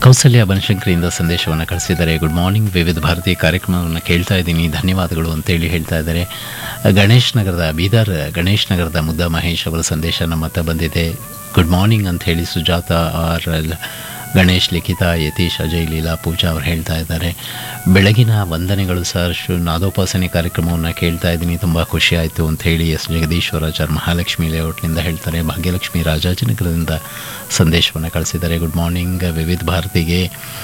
ಕೌಸಲ್ಯ ಬನಶಂಕರಿಯಿಂದ ಸಂದೇಶವನ್ನು ಕಳಿಸಿದ್ದಾರೆ good morning ವಿವಿಧ ಭಾರತಿ ಕಾರ್ಯಕ್ರಮವನ್ನು ಕೇಳ್ತಾ ಇದ್ದೀನಿ ಧನ್ಯವಾದಗಳು ಅಂತೇಳಿ ಹೇಳ್ತಾ ಇದ್ದಾರೆ ಗಣೇಶ್ ನಗರದ ಬೀದರ್ ಗಣೇಶ್ ನಗರದ ಮುದ್ದ ಮಹೇಶ್ ಅವರ ಸಂದೇಶ ನಮ್ಮ ಹತ್ರ ಬಂದಿದೆ ಗುಡ್ ಮಾರ್ನಿಂಗ್ ಅಂತ ಹೇಳಿ ಸುಜಾತ ಆರ್ ಗಣೇಶ್ ಲಿಖಿತಾ ಯತೀಶ್ ಅಜಯ್ ಲೀಲಾ ಪೂಜಾ ಅವರು ಹೇಳ್ತಾ ಇದ್ದಾರೆ ಬೆಳಗಿನ ವಂದನೆಗಳು ಸರ್ ಶು ನಾದೋಪಾಸನೆ ಕಾರ್ಯಕ್ರಮವನ್ನು ಕೇಳ್ತಾ ಇದ್ದೀನಿ ತುಂಬ ಖುಷಿ ಆಯಿತು ಅಂತ ಹೇಳಿ ಎಸ್ ಜಗದೀಶ್ವರಾಚಾರ್ ಮಹಾಲಕ್ಷ್ಮಿ ಲೇಔಟ್ನಿಂದ ಹೇಳ್ತಾರೆ ಭಾಗ್ಯಲಕ್ಷ್ಮಿ ರಾಜಾಜಿನಗರದಿಂದ ಸಂದೇಶವನ್ನು ಕಳಿಸಿದ್ದಾರೆ ಗುಡ್ ಮಾರ್ನಿಂಗ್ ವಿವಿಧ ಭಾರತಿಗೆ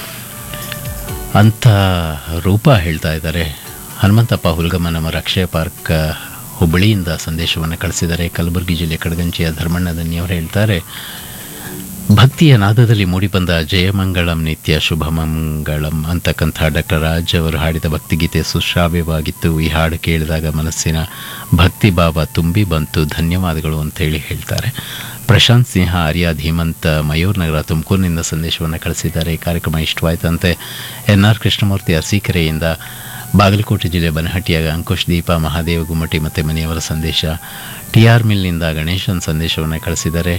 ಅಂತ ರೂಪ ಹೇಳ್ತಾ ಇದ್ದಾರೆ ಹನುಮಂತಪ್ಪ ಹುಲ್ಗಮ್ಮ ನಮ್ಮ ಅಕ್ಷಯ ಪಾರ್ಕ್ ಹುಬ್ಬಳ್ಳಿಯಿಂದ ಸಂದೇಶವನ್ನು ಕಳಿಸಿದ್ದಾರೆ ಕಲಬುರಗಿ ಜಿಲ್ಲೆ ಕಡಗಂಚಿಯ ಧರ್ಮಣ್ಣ ದನ್ನಿಯವರು ಹೇಳ್ತಾರೆ ಭಕ್ತಿಯ ನಾದದಲ್ಲಿ ಮೂಡಿಬಂದ ಜಯಮಂಗಳಂ ನಿತ್ಯ ಶುಭಮಂಗಳಂ ಅಂತಕ್ಕಂಥ ಡಾಕ್ಟರ್ ರಾಜ್ ಅವರು ಹಾಡಿದ ಭಕ್ತಿಗೀತೆ ಸುಶ್ರಾವ್ಯವಾಗಿತ್ತು ಈ ಹಾಡು ಕೇಳಿದಾಗ ಮನಸ್ಸಿನ ಭಕ್ತಿ ಭಾವ ತುಂಬಿ ಬಂತು ಧನ್ಯವಾದಗಳು ಅಂತೇಳಿ ಹೇಳ್ತಾರೆ ಪ್ರಶಾಂತ್ ಸಿಂಹ ಆರ್ಯ ಧೀಮಂತ್ ಮಯೂರ್ ನಗರ ತುಮಕೂರಿನಿಂದ ಸಂದೇಶವನ್ನು ಕಳಿಸಿದ್ದಾರೆ ಈ ಕಾರ್ಯಕ್ರಮ ಇಷ್ಟವಾಯ್ತಂತೆ ಎನ್ ಆರ್ ಕೃಷ್ಣಮೂರ್ತಿ ಅರಸೀಕೆರೆಯಿಂದ ಬಾಗಲಕೋಟೆ ಜಿಲ್ಲೆ ಬನಹಟ್ಟಿಯ ಅಂಕುಶ್ ದೀಪ ಮಹಾದೇವ ಗುಮ್ಮಟಿ ಮತ್ತು ಮನೆಯವರ ಸಂದೇಶ ಟಿ ಆರ್ ಮಿಲ್ನಿಂದ ಗಣೇಶನ್ ಸಂದೇಶವನ್ನು ಕಳಿಸಿದ್ದಾರೆ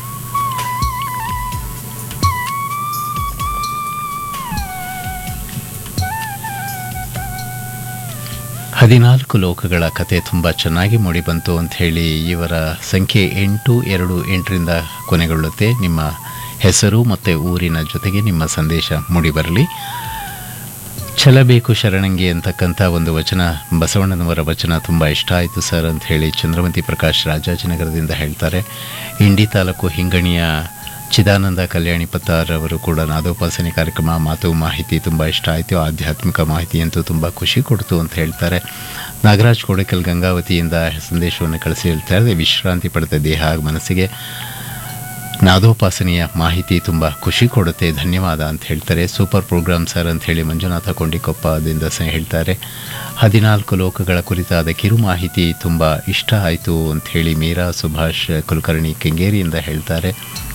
ಹದಿನಾಲ್ಕು ಲೋಕಗಳ ಕತೆ ತುಂಬ ಚೆನ್ನಾಗಿ ಮೂಡಿಬಂತು ಅಂತ ಹೇಳಿ ಇವರ ಸಂಖ್ಯೆ ಎಂಟು ಎರಡು ಎಂಟರಿಂದ ಕೊನೆಗೊಳ್ಳುತ್ತೆ ನಿಮ್ಮ ಹೆಸರು ಮತ್ತು ಊರಿನ ಜೊತೆಗೆ ನಿಮ್ಮ ಸಂದೇಶ ಮೂಡಿಬರಲಿ ಛಲಬೇಕು ಶರಣಂಗಿ ಅಂತಕ್ಕಂಥ ಒಂದು ವಚನ ಬಸವಣ್ಣನವರ ವಚನ ತುಂಬ ಇಷ್ಟ ಆಯಿತು ಸರ್ ಅಂತ ಹೇಳಿ ಚಂದ್ರಮತಿ ಪ್ರಕಾಶ್ ರಾಜಾಜಿನಗರದಿಂದ ಹೇಳ್ತಾರೆ ಇಂಡಿ ತಾಲೂಕು ಹಿಂಗಣಿಯ ಚಿದಾನಂದ ಕಲ್ಯಾಣಿ ಪತ್ತಾರ್ ಅವರು ಕೂಡ ನಾದೋಪಾಸನೆ ಕಾರ್ಯಕ್ರಮ ಮಾತು ಮಾಹಿತಿ ತುಂಬ ಇಷ್ಟ ಆಯಿತು ಆಧ್ಯಾತ್ಮಿಕ ಮಾಹಿತಿ ಅಂತೂ ತುಂಬ ಖುಷಿ ಕೊಡ್ತು ಅಂತ ಹೇಳ್ತಾರೆ ನಾಗರಾಜ್ ಕೋಡಕಲ್ ಗಂಗಾವತಿಯಿಂದ ಸಂದೇಶವನ್ನು ಕಳಿಸಿ ಹೇಳ್ತಾರೆ ವಿಶ್ರಾಂತಿ ಪಡೆದ ದೇಹ ಹಾಗೂ ಮನಸ್ಸಿಗೆ ನಾದೋಪಾಸನೆಯ ಮಾಹಿತಿ ತುಂಬ ಖುಷಿ ಕೊಡುತ್ತೆ ಧನ್ಯವಾದ ಅಂತ ಹೇಳ್ತಾರೆ ಸೂಪರ್ ಪ್ರೋಗ್ರಾಮ್ ಸರ್ ಅಂತ ಹೇಳಿ ಮಂಜುನಾಥ ಕೊಂಡಿಕೊಪ್ಪದಿಂದ ಸಹ ಹೇಳ್ತಾರೆ ಹದಿನಾಲ್ಕು ಲೋಕಗಳ ಕುರಿತಾದ ಕಿರು ಮಾಹಿತಿ ತುಂಬ ಇಷ್ಟ ಆಯಿತು ಅಂತ ಹೇಳಿ ಮೀರಾ ಸುಭಾಷ್ ಕುಲಕರ್ಣಿ ಕೆಂಗೇರಿಯಿಂದ ಹೇಳ್ತಾರೆ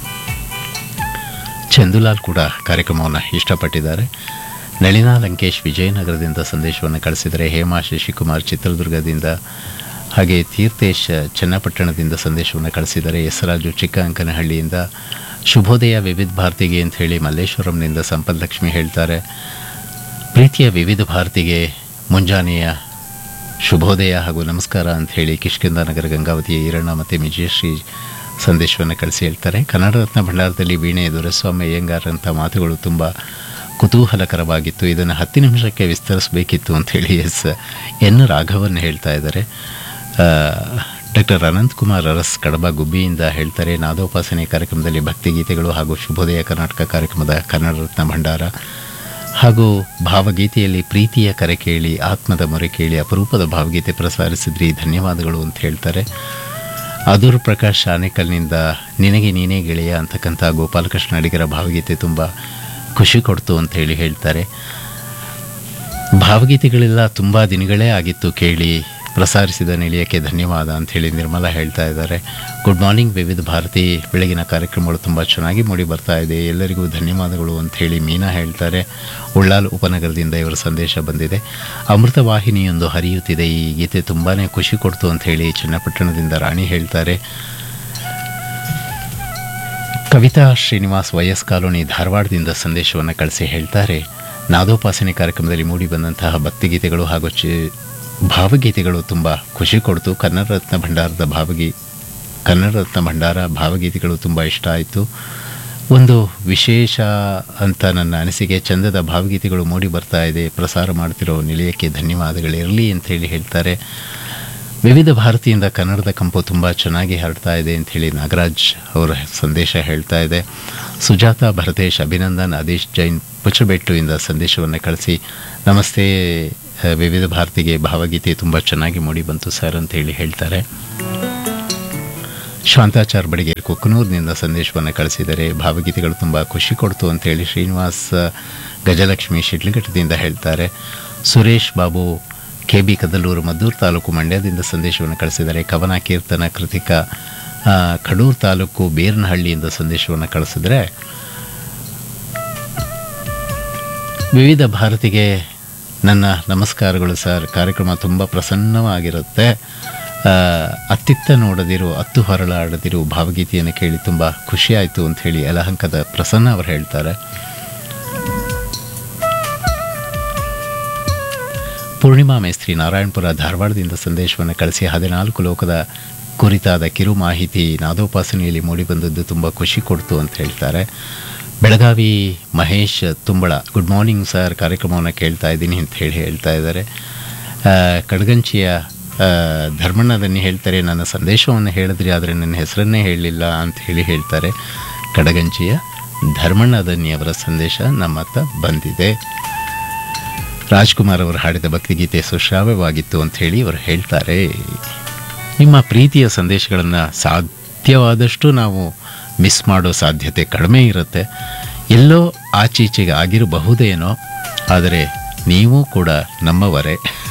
ಚಂದುಲಾಲ್ ಕೂಡ ಕಾರ್ಯಕ್ರಮವನ್ನು ಇಷ್ಟಪಟ್ಟಿದ್ದಾರೆ ನಳಿನಾ ಲಂಕೇಶ್ ವಿಜಯನಗರದಿಂದ ಸಂದೇಶವನ್ನು ಕಳಿಸಿದರೆ ಹೇಮಾ ಶಶಿಕುಮಾರ್ ಚಿತ್ರದುರ್ಗದಿಂದ ಹಾಗೆ ತೀರ್ಥೇಶ್ ಚನ್ನಪಟ್ಟಣದಿಂದ ಸಂದೇಶವನ್ನು ಕಳಿಸಿದ್ದಾರೆ ಹೆಸರಾಜು ಚಿಕ್ಕ ಅಂಕನಹಳ್ಳಿಯಿಂದ ಶುಭೋದಯ ವಿವಿಧ ಭಾರತಿಗೆ ಅಂತ ಹೇಳಿ ಮಲ್ಲೇಶ್ವರಂನಿಂದ ಸಂಪದಲಕ್ಷ್ಮಿ ಹೇಳ್ತಾರೆ ಪ್ರೀತಿಯ ವಿವಿಧ ಭಾರತಿಗೆ ಮುಂಜಾನೆಯ ಶುಭೋದಯ ಹಾಗೂ ನಮಸ್ಕಾರ ಅಂತ ಹೇಳಿ ಕಿಷ್ಕಿಂದ ನಗರ ಗಂಗಾವತಿಯ ಈರಣ್ಣ ಮತ್ತು ವಿಜಯಶ್ರೀ ಸಂದೇಶವನ್ನು ಕಳಿಸಿ ಹೇಳ್ತಾರೆ ಕನ್ನಡ ರತ್ನ ಭಂಡಾರದಲ್ಲಿ ವೀಣೆ ದೊರೆಸ್ವಾಮಿ ಅಯ್ಯಂಗಾರ್ ಅಂತ ಮಾತುಗಳು ತುಂಬ ಕುತೂಹಲಕರವಾಗಿತ್ತು ಇದನ್ನು ಹತ್ತು ನಿಮಿಷಕ್ಕೆ ವಿಸ್ತರಿಸಬೇಕಿತ್ತು ಅಂಥೇಳಿ ಎಸ್ ಎನ್ ರಾಘವನ್ ಹೇಳ್ತಾ ಇದ್ದಾರೆ ಡಾಕ್ಟರ್ ಅನಂತಕುಮಾರ್ ಅರಸ್ ಕಡಬ ಗುಬ್ಬಿಯಿಂದ ಹೇಳ್ತಾರೆ ನಾದೋಪಾಸನೆ ಕಾರ್ಯಕ್ರಮದಲ್ಲಿ ಭಕ್ತಿಗೀತೆಗಳು ಹಾಗೂ ಶುಭೋದಯ ಕರ್ನಾಟಕ ಕಾರ್ಯಕ್ರಮದ ಕನ್ನಡ ರತ್ನ ಭಂಡಾರ ಹಾಗೂ ಭಾವಗೀತೆಯಲ್ಲಿ ಪ್ರೀತಿಯ ಕರೆ ಕೇಳಿ ಆತ್ಮದ ಮೊರೆ ಕೇಳಿ ಅಪರೂಪದ ಭಾವಗೀತೆ ಪ್ರಸಾರಿಸಿದ್ರಿ ಧನ್ಯವಾದಗಳು ಅಂತ ಹೇಳ್ತಾರೆ ಅದೂರು ಪ್ರಕಾಶ್ ಆನೇಕಲ್ನಿಂದ ನಿನಗೆ ನೀನೇ ಗೆಳೆಯ ಅಂತಕ್ಕಂಥ ಗೋಪಾಲಕೃಷ್ಣ ಅಡಿಗರ ಭಾವಗೀತೆ ತುಂಬ ಖುಷಿ ಕೊಡ್ತು ಅಂತ ಹೇಳಿ ಹೇಳ್ತಾರೆ ಭಾವಗೀತೆಗಳೆಲ್ಲ ತುಂಬ ದಿನಗಳೇ ಆಗಿತ್ತು ಕೇಳಿ ಪ್ರಸಾರಿಸಿದ ನಿಲಿಯಕ್ಕೆ ಧನ್ಯವಾದ ಅಂತ ಹೇಳಿ ನಿರ್ಮಲಾ ಹೇಳ್ತಾ ಇದ್ದಾರೆ ಗುಡ್ ಮಾರ್ನಿಂಗ್ ವಿವಿಧ ಭಾರತಿ ಬೆಳಗಿನ ಕಾರ್ಯಕ್ರಮಗಳು ತುಂಬ ಚೆನ್ನಾಗಿ ಮೂಡಿ ಬರ್ತಾ ಇದೆ ಎಲ್ಲರಿಗೂ ಧನ್ಯವಾದಗಳು ಅಂತ ಹೇಳಿ ಮೀನಾ ಹೇಳ್ತಾರೆ ಉಳ್ಳಾಲ್ ಉಪನಗರದಿಂದ ಇವರ ಸಂದೇಶ ಬಂದಿದೆ ಅಮೃತ ವಾಹಿನಿಯೊಂದು ಹರಿಯುತ್ತಿದೆ ಈ ಗೀತೆ ತುಂಬಾ ಖುಷಿ ಕೊಡ್ತು ಅಂತ ಹೇಳಿ ಚನ್ನಪಟ್ಟಣದಿಂದ ರಾಣಿ ಹೇಳ್ತಾರೆ ಕವಿತಾ ಶ್ರೀನಿವಾಸ್ ವೈಎಸ್ ಕಾಲೋನಿ ಧಾರವಾಡದಿಂದ ಸಂದೇಶವನ್ನು ಕಳಿಸಿ ಹೇಳ್ತಾರೆ ನಾದೋಪಾಸನೆ ಕಾರ್ಯಕ್ರಮದಲ್ಲಿ ಮೂಡಿ ಬಂದಂತಹ ಭಕ್ತಿಗೀತೆಗಳು ಹಾಗೂ ಚಿ ಭಾವಗೀತೆಗಳು ತುಂಬ ಖುಷಿ ಕೊಡ್ತು ಕನ್ನಡ ರತ್ನ ಭಂಡಾರದ ಭಾವಗೀ ಕನ್ನಡ ರತ್ನ ಭಂಡಾರ ಭಾವಗೀತೆಗಳು ತುಂಬ ಇಷ್ಟ ಆಯಿತು ಒಂದು ವಿಶೇಷ ಅಂತ ನನ್ನ ಅನಿಸಿಕೆ ಚಂದದ ಭಾವಗೀತೆಗಳು ಮೂಡಿ ಬರ್ತಾ ಇದೆ ಪ್ರಸಾರ ಮಾಡ್ತಿರೋ ನಿಲಯಕ್ಕೆ ಧನ್ಯವಾದಗಳಿರಲಿ ಅಂತೇಳಿ ಹೇಳ್ತಾರೆ ವಿವಿಧ ಭಾರತಿಯಿಂದ ಕನ್ನಡದ ಕಂಪು ತುಂಬ ಚೆನ್ನಾಗಿ ಹರಡ್ತಾ ಇದೆ ಅಂಥೇಳಿ ನಾಗರಾಜ್ ಅವರ ಸಂದೇಶ ಹೇಳ್ತಾ ಇದೆ ಸುಜಾತ ಭರತೇಶ್ ಅಭಿನಂದನ್ ಆದೇಶ್ ಜೈನ್ ಪುಚ್ಚಬೆಟ್ಟು ಇಂದ ಸಂದೇಶವನ್ನು ಕಳಿಸಿ ನಮಸ್ತೆ ವಿವಿಧ ಭಾರತಿಗೆ ಭಾವಗೀತೆ ತುಂಬ ಚೆನ್ನಾಗಿ ಮೂಡಿ ಬಂತು ಸರ್ ಅಂತೇಳಿ ಹೇಳ್ತಾರೆ ಶಾಂತಾಚಾರ್ ಬಡಿಗೇರ್ ಕೊಕ್ಕನೂರಿನಿಂದ ಸಂದೇಶವನ್ನು ಕಳಿಸಿದರೆ ಭಾವಗೀತೆಗಳು ತುಂಬ ಖುಷಿ ಕೊಡ್ತು ಅಂತೇಳಿ ಶ್ರೀನಿವಾಸ್ ಗಜಲಕ್ಷ್ಮಿ ಶಿಡ್ಲಘಟ್ಟದಿಂದ ಹೇಳ್ತಾರೆ ಸುರೇಶ್ ಬಾಬು ಕೆ ಬಿ ಕದಲೂರು ಮದ್ದೂರು ತಾಲೂಕು ಮಂಡ್ಯದಿಂದ ಸಂದೇಶವನ್ನು ಕಳಿಸಿದ್ದಾರೆ ಕವನ ಕೀರ್ತನ ಕೃತಿಕ ಕಡೂರು ತಾಲೂಕು ಬೇರನಹಳ್ಳಿಯಿಂದ ಸಂದೇಶವನ್ನು ಕಳಿಸಿದರೆ ವಿವಿಧ ಭಾರತಿಗೆ ನನ್ನ ನಮಸ್ಕಾರಗಳು ಸರ್ ಕಾರ್ಯಕ್ರಮ ತುಂಬ ಪ್ರಸನ್ನವಾಗಿರುತ್ತೆ ಅತ್ತಿತ್ತ ನೋಡದಿರು ಅತ್ತು ಹೊರಳಾಡದಿರು ಭಾವಗೀತೆಯನ್ನು ಕೇಳಿ ತುಂಬ ಖುಷಿಯಾಯಿತು ಅಂಥೇಳಿ ಯಲಹಂಕದ ಪ್ರಸನ್ನ ಅವರು ಹೇಳ್ತಾರೆ ಪೂರ್ಣಿಮಾ ಮೇಸ್ತ್ರಿ ನಾರಾಯಣಪುರ ಧಾರವಾಡದಿಂದ ಸಂದೇಶವನ್ನು ಕಳಿಸಿ ಹದಿನಾಲ್ಕು ಲೋಕದ ಕುರಿತಾದ ಕಿರು ಮಾಹಿತಿ ನಾದೋಪಾಸನೆಯಲ್ಲಿ ಮೂಡಿಬಂದದ್ದು ತುಂಬ ಖುಷಿ ಕೊಡ್ತು ಅಂತ ಹೇಳ್ತಾರೆ Belagavi Mahesh Tumbala good morning sir ಕಾರ್ಯಕ್ರಮವನ್ನು ಕೇಳ್ತಾ ಇದ್ದೀನಿ ಅಂತ ಹೇಳಿ ಹೇಳ್ತಾ ಇದ್ದಾರೆ ಆ, ಕಡಗಂಚಿಯ ಆ, ಧರ್ಮಣ್ಣದನ್ನೇ ಹೇಳ್ತಾರೆ ನನ್ನ ಸಂದೇಶವನ್ನು ಹೇಳಿದ್ರಿ ಆದರೆ ನನ್ನ ಹೆಸರನ್ನೇ ಹೇಳಲಿಲ್ಲ ಅಂತ ಹೇಳಿ ಹೇಳ್ತಾರೆ ಕಡಗಂಚಿಯ ಧರ್ಮಣ್ಣದನ್ನಿ ಅವರ ಸಂದೇಶ ನಮ್ಮ ಹತ್ರ ಬಂದಿದೆ ರಾಜ್ಕುಮಾರ್ ಅವರು ಹಾಡಿದ ಭಕ್ತಿಗೀತೆ ಸುಶ್ರಾವ್ಯವಾಗಿತ್ತು ಅಂತ ಹೇಳಿ ಅವರು ಹೇಳ್ತಾರೆ ನಿಮ್ಮ ಪ್ರೀತಿಯ ಸಂದೇಶಗಳನ್ನು ಸಾಧ್ಯವಾದಷ್ಟು ನಾವು ಮಿಸ್ ಮಾಡೋ ಸಾಧ್ಯತೆ ಕಡಿಮೆ ಇರುತ್ತೆ ಎಲ್ಲೋ ಆಚೀಚೆಗೆ ಆಗಿರಬಹುದೇನೋ ಆದರೆ ನೀವು ಕೂಡ ನಮ್ಮವರೇ